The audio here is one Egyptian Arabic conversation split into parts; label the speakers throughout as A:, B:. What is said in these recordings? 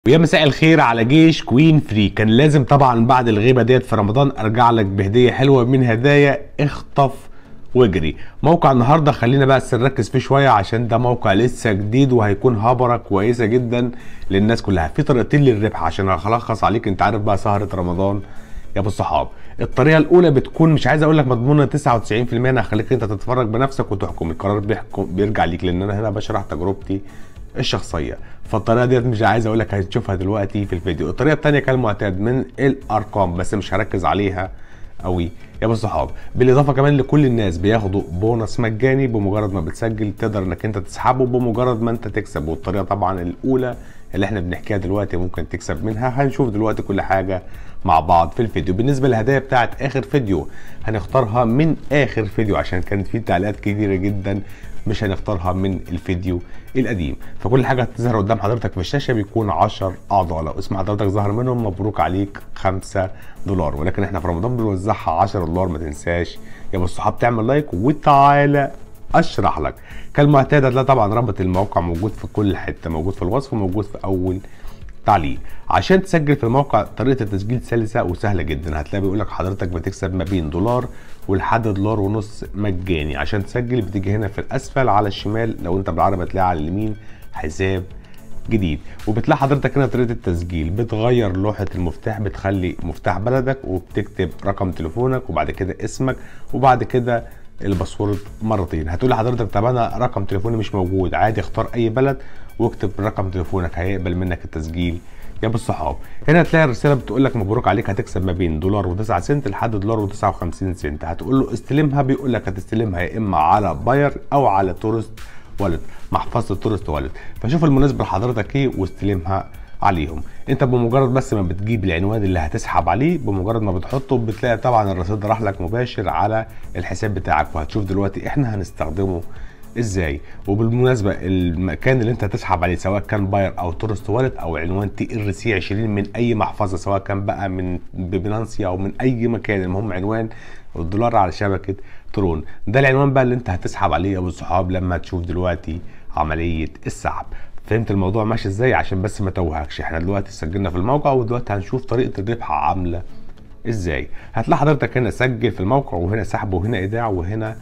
A: ويا مساء الخير على جيش كوين فري كان لازم طبعا بعد الغيبه ديت في رمضان ارجع لك بهديه حلوه من هدايا اخطف واجري موقع النهارده خلينا بس نركز فيه شويه عشان ده موقع لسه جديد وهيكون هبره كويسه جدا للناس كلها في طريقتين للربح عشان الخص عليك انت عارف بقى سهره رمضان يا ابو الصحاب الطريقه الاولى بتكون مش عايز اقول لك مضمونه 99% انا هخليك انت تتفرج بنفسك وتحكم القرار بيحكم بيرجع ليك لان انا هنا بشرح تجربتي الشخصيه فالطريقه ديت مش عايز اقول لك هتشوفها دلوقتي في الفيديو الطريقه الثانيه كالمعتاد من الارقام بس مش هركز عليها قوي يا ابو الصحاب بالاضافه كمان لكل الناس بياخدوا بونص مجاني بمجرد ما بتسجل تقدر انك انت تسحبه بمجرد ما انت تكسب والطريقه طبعا الاولى اللي احنا بنحكيها دلوقتي ممكن تكسب منها هنشوف دلوقتي كل حاجه مع بعض في الفيديو بالنسبه للهدايا بتاعت اخر فيديو هنختارها من اخر فيديو عشان كانت في تعليقات كتيره جدا مش هنختارها من الفيديو القديم فكل حاجه هتظهر قدام حضرتك في الشاشه بيكون 10 اعضاء لو اسم حضرتك ظهر منهم مبروك عليك 5 دولار ولكن احنا في رمضان بنوزعها 10 دولار ما تنساش يا ابو الصحاب تعمل لايك وتعالى اشرح لك كالمعتاد هتلاقي طبعا رابط الموقع موجود في كل حته موجود في الوصف وموجود في اول تعليق عشان تسجل في الموقع طريقه التسجيل سلسه وسهله جدا هتلاقي بيقول لك حضرتك بتكسب ما بين دولار ولحد دولار ونص مجاني عشان تسجل بتيجي هنا في الاسفل على الشمال لو انت بالعربي هتلاقي على اليمين حساب جديد وبتلاقي حضرتك هنا طريقه التسجيل بتغير لوحه المفتاح بتخلي مفتاح بلدك وبتكتب رقم تليفونك وبعد كده اسمك وبعد كده الباسورد مرتين هتقول لحضرتك طب انا رقم تليفوني مش موجود عادي اختار اي بلد واكتب رقم تليفونك هيقبل منك التسجيل يا ابو الصحاب هنا هتلاقي الرساله بتقول لك مبروك عليك هتكسب ما بين دولار و9 سنت لحد دولار و59 سنت هتقول له استلمها بيقول لك هتستلمها يا اما على باير او على تورست والت محفظه التورست والت فشوف المناسب لحضرتك ايه واستلمها عليهم انت بمجرد بس ما بتجيب العنوان اللي هتسحب عليه بمجرد ما بتحطه بتلاقي طبعا الرصيد راح لك مباشر على الحساب بتاعك وهتشوف دلوقتي احنا هنستخدمه ازاي وبالمناسبه المكان اللي انت هتسحب عليه سواء كان باير او تورست والت او عنوان تي ار سي 20 من اي محفظه سواء كان بقى من ببنانسي او من اي مكان المهم عنوان الدولار على شبكه ترون ده العنوان بقى اللي انت هتسحب عليه يا ابو الصحاب لما تشوف دلوقتي عمليه السحب فهمت الموضوع ماشي ازاي عشان بس ما توهكش احنا دلوقتي سجلنا في الموقع ودلوقتي هنشوف طريقه الربح عامله ازاي هتلاقي حضرتك هنا سجل في الموقع وهنا سحب وهنا ايداع وهنا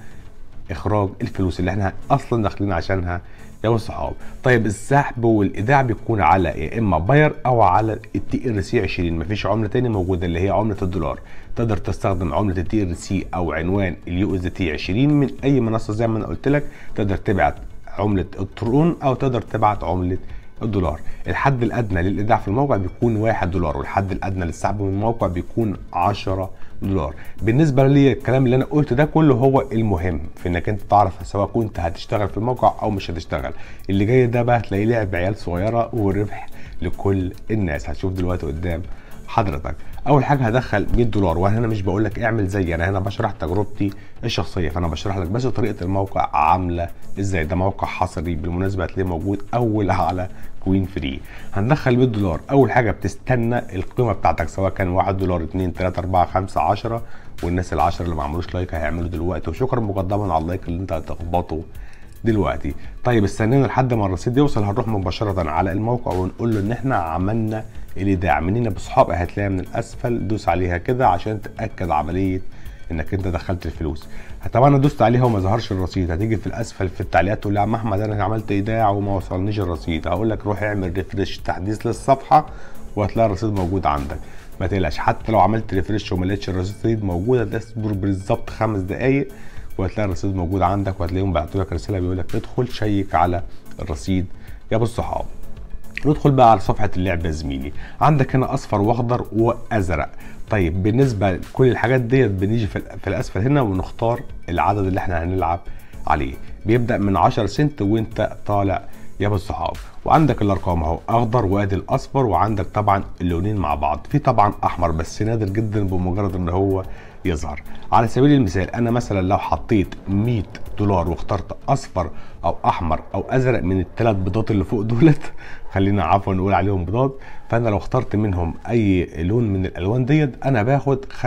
A: اخراج الفلوس اللي احنا اصلا داخلين عشانها يا الصحاب طيب السحب والايداع بيكون على يا اما باير او على التي ار سي 20 مفيش عمله تاني موجوده اللي هي عمله الدولار تقدر تستخدم عمله التي ار سي او عنوان اليو اس تي 20 من اي منصه زي ما انا قلت لك تقدر تبعت عمله الترون او تقدر تبعت عمله الدولار الحد الادنى للايداع في الموقع بيكون 1 دولار والحد الادنى للسحب من الموقع بيكون 10 دولار بالنسبه لي الكلام اللي انا قلته ده كله هو المهم في انك انت تعرف سواء كنت هتشتغل في الموقع او مش هتشتغل اللي جاي ده بقى هتلاقيه لعب عيال صغيره وربح لكل الناس هتشوف دلوقتي قدام حضرتك اول حاجه هدخل 100 دولار وانا هنا مش بقول لك اعمل زي انا هنا بشرح تجربتي الشخصيه فانا بشرح لك بس طريقه الموقع عامله ازاي ده موقع حصري بالمناسبه هتلاقيه موجود اول على كوين فري هندخل 100 دولار اول حاجه بتستنى القيمه بتاعتك سواء كان 1 دولار 2 3 4 5 10 والناس ال10 اللي ما عملوش لايك هيعملوا دلوقتي وشكرا مقدما على اللايك اللي انت هتخبطه دلوقتي طيب استنينا لحد ما الرصيد يوصل هنروح مباشره على الموقع ونقول له ان احنا عملنا الايداع منين بصحاب هتلاقيها من الاسفل دوس عليها كده عشان تاكد عمليه انك انت دخلت الفلوس طبعا انا دوست عليها وما ظهرش الرصيد هتيجي في الاسفل في التعليقات تقول لي يا عم احمد انا عملت ايداع وما وصلنيش الرصيد هقول لك روح اعمل ريفرش تحديث للصفحه وهتلاقي الرصيد موجود عندك ما تقلقش حتى لو عملت ريفرش وما لقيتش الرصيد موجود هتصبر بالظبط خمس دقائق وهتلاقي الرصيد موجود عندك وهتلاقيهم بعتوا لك رساله بيقول لك ادخل شيك على الرصيد يا ابو الصحاب ندخل بقى على صفحه اللعبه يا زميلي عندك هنا اصفر واخضر وازرق طيب بالنسبه لكل الحاجات ديت بنيجي في الاسفل هنا ونختار العدد اللي احنا هنلعب عليه بيبدا من 10 سنت وانت طالع يا ابو الصحاب وعندك الارقام اهو اخضر وادي الاصفر وعندك طبعا اللونين مع بعض في طبعا احمر بس نادر جدا بمجرد ان هو يظهر على سبيل المثال انا مثلا لو حطيت 100 دولار واخترت اصفر او احمر او ازرق من الثلاث بيضات اللي فوق دولت خلينا عفوا نقول عليهم بيضات فانا لو اخترت منهم اي لون من الالوان ديت انا باخد 95%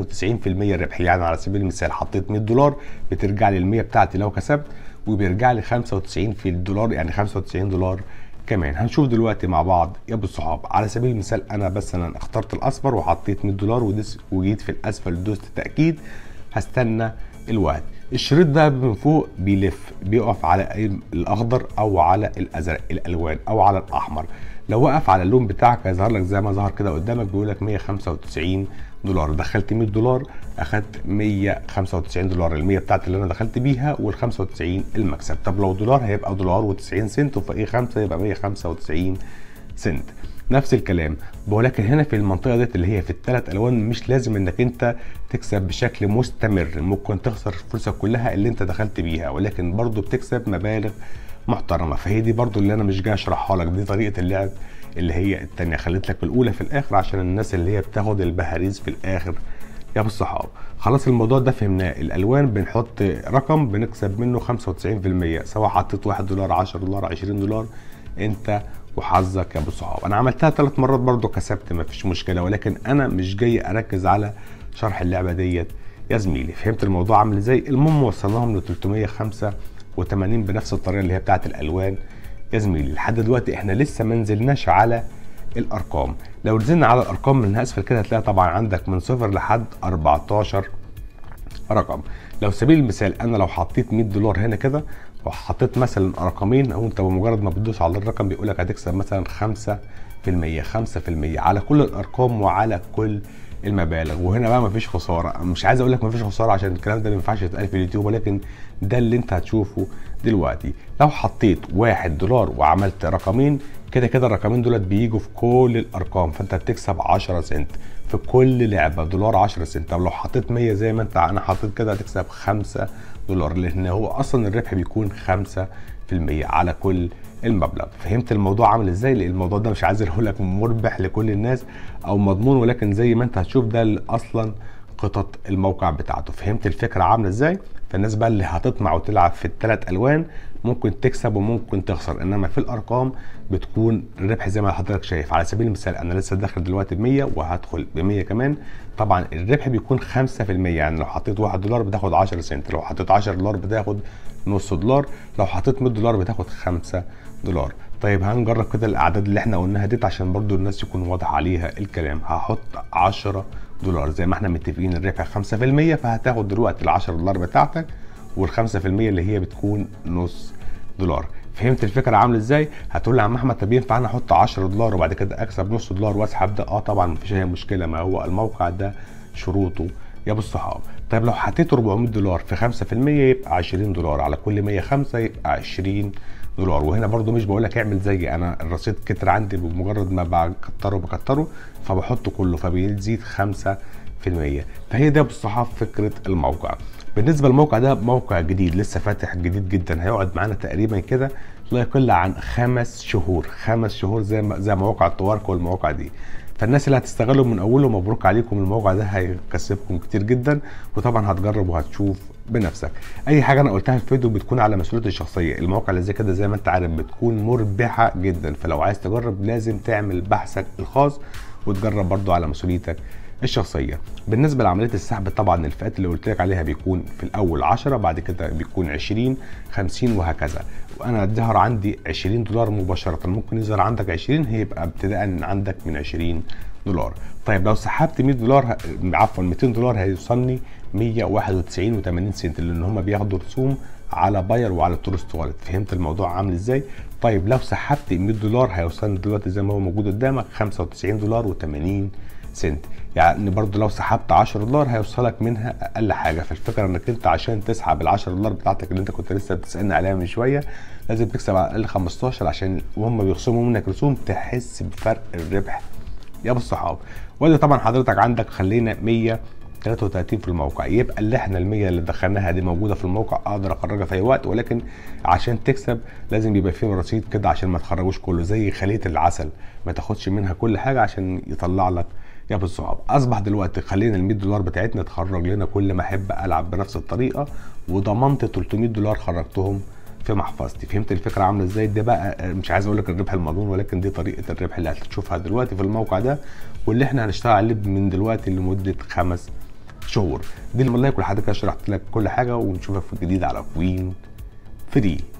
A: ربح يعني على سبيل المثال حطيت 100 دولار بترجع لي ال 100 بتاعتي لو كسبت وبيرجع لي 95 في الدولار يعني 95 دولار كمان هنشوف دلوقتي مع بعض يا ابو الصحاب على سبيل المثال انا مثلا اخترت الاصفر وحطيت 100 دولار ودس وجيت في الاسفل دوست تاكيد هستنى الوقت الشريط ده من فوق بيلف بيقف على أي الاخضر او على الازرق الالوان او على الاحمر لو وقف على اللون بتاعك هيظهر لك زي ما ظهر كده قدامك بيقول لك 195 دولار دخلت 100 دولار اخدت 195 دولار ال 100 بتاعتي اللي انا دخلت بيها وال 95 المكسب طب لو دولار هيبقى دولار و90 سنت وفوقيه 5 يبقى 195 سنت نفس الكلام ولكن هنا في المنطقه ديت اللي هي في الثلاث الوان مش لازم انك انت تكسب بشكل مستمر ممكن تخسر فلوسك كلها اللي انت دخلت بيها ولكن برضو بتكسب مبالغ محترمه فهي دي برضو اللي انا مش جاي اشرحها لك دي طريقه اللعب اللي هي التانية خليت لك الاولى في الاخر عشان الناس اللي هي بتاخد البهاريز في الاخر يا ابو الصحاب خلاص الموضوع ده فهمناه الالوان بنحط رقم بنكسب منه 95% سواء حطيت 1 دولار 10 دولار 20 دولار انت وحظك يا ابو الصحاب انا عملتها ثلاث مرات برضو كسبت مفيش مشكله ولكن انا مش جاي اركز على شرح اللعبه ديت يا زميلي فهمت الموضوع عامل ازاي المهم وصلناهم ل 385 بنفس الطريقه اللي هي بتاعت الالوان يا زميلي لحد دلوقتي احنا لسه ما نزلناش على الارقام لو نزلنا على الارقام من اسفل كده هتلاقي طبعا عندك من صفر لحد 14 رقم لو سبيل المثال انا لو حطيت 100 دولار هنا كده وحطيت مثلا رقمين او انت بمجرد ما بتدوس على الرقم بيقول لك هتكسب مثلا 5% 5% على كل الارقام وعلى كل المبالغ وهنا بقى مفيش خساره مش عايز اقول لك مفيش خساره عشان الكلام ده ما ينفعش يتقال في اليوتيوب ولكن ده اللي انت هتشوفه دلوقتي لو حطيت واحد دولار وعملت رقمين كده كده الرقمين دولت بيجوا في كل الارقام فانت بتكسب 10 سنت في كل لعبه دولار 10 سنت طب لو حطيت 100 زي ما انت انا حطيت كده هتكسب 5 دولار لان هو اصلا الربح بيكون 5% على كل المبلغ فهمت الموضوع عامل ازاي لان الموضوع ده مش عايز اقول لك مربح لكل الناس او مضمون ولكن زي ما انت هتشوف ده اصلا خطط الموقع بتاعته فهمت الفكره عامله ازاي فالناس بقى اللي هتطمع وتلعب في الثلاث الوان ممكن تكسب وممكن تخسر انما في الارقام بتكون الربح زي ما حضرتك شايف على سبيل المثال انا لسه داخل دلوقتي ب 100 وهدخل ب 100 كمان طبعا الربح بيكون 5% يعني لو حطيت 1 دولار بتاخد 10 سنت لو حطيت 10 دولار بتاخد نص دولار لو حطيت 100 دولار بتاخد 5 دولار طيب هنجرب كده الاعداد اللي احنا قلناها ديت عشان برضو الناس يكون واضح عليها الكلام هحط 10 دولار زي ما احنا متفقين الربح 5% فهتاخد دلوقتي ال 10 دولار بتاعتك وال 5% اللي هي بتكون نص دولار فهمت الفكره عامله ازاي هتقول لي يا عم احمد طب ينفع انا احط 10 دولار وبعد كده اكسب نص دولار واسحب ده اه طبعا مفيش اي مشكله ما هو الموقع ده شروطه يا ابو الصحاب طيب لو حطيت 400 دولار في 5% يبقى 20 دولار على كل 105 يبقى 20 دولار وهنا برضو مش بقول لك اعمل زي انا الرصيد كتر عندي بمجرد ما بكتره بكتره فبحطه كله فبيزيد 5% فهي ده بالصحاب فكره الموقع بالنسبه للموقع ده موقع جديد لسه فاتح جديد جدا هيقعد معانا تقريبا كده لا يقل عن خمس شهور خمس شهور زي ما زي مواقع التوارك والمواقع دي فالناس اللي هتستغله من اوله مبروك عليكم الموقع ده هيكسبكم كتير جدا وطبعا هتجرب وهتشوف بنفسك اي حاجه انا قلتها في الفيديو بتكون على مسؤوليتي الشخصيه المواقع اللي زي كده زي ما انت عارف بتكون مربحه جدا فلو عايز تجرب لازم تعمل بحثك الخاص وتجرب برضو على مسؤوليتك الشخصيه بالنسبه لعمليه السحب طبعا الفئات اللي قلت لك عليها بيكون في الاول 10 بعد كده بيكون 20 50 وهكذا وانا ظهر عندي 20 دولار مباشره ممكن يظهر عندك 20 هيبقى ابتداء عندك من 20 دولار طيب لو سحبت 100 دولار عفوا 200 دولار هيوصلني 191 و80 سنت لان هم بياخدوا رسوم على باير وعلى تورست والت فهمت الموضوع عامل ازاي طيب لو سحبت 100 دولار هيوصلني دلوقتي زي ما هو موجود قدامك 95 دولار و80 سنت يعني برضو لو سحبت 10 دولار هيوصلك منها اقل حاجه فالفكره انك انت عشان تسحب ال 10 دولار بتاعتك اللي انت كنت لسه بتسالني عليها من شويه لازم تكسب على الاقل 15 عشان وهم بيخصموا منك رسوم تحس بفرق الربح يا ابو الصحاب وادي طبعا حضرتك عندك خلينا 133 في الموقع يبقى اللي احنا ال 100 اللي دخلناها دي موجوده في الموقع اقدر اخرجها في اي وقت ولكن عشان تكسب لازم يبقى فيه رصيد كده عشان ما تخرجوش كله زي خليه العسل ما تاخدش منها كل حاجه عشان يطلع لك يا ابو الصحاب اصبح دلوقتي خلينا ال 100 دولار بتاعتنا تخرج لنا كل ما احب العب بنفس الطريقه وضمنت 300 دولار خرجتهم في محفظتي فهمت الفكره عامله ازاي ده بقى مش عايز اقول لك الربح المضمون ولكن دي طريقه الربح اللي هتشوفها دلوقتي في الموقع ده واللي احنا هنشتغل عليه من دلوقتي لمده خمس شهور دي اللي والله كل حضرتك شرحت لك كل حاجه ونشوفك في الجديد على كوين فري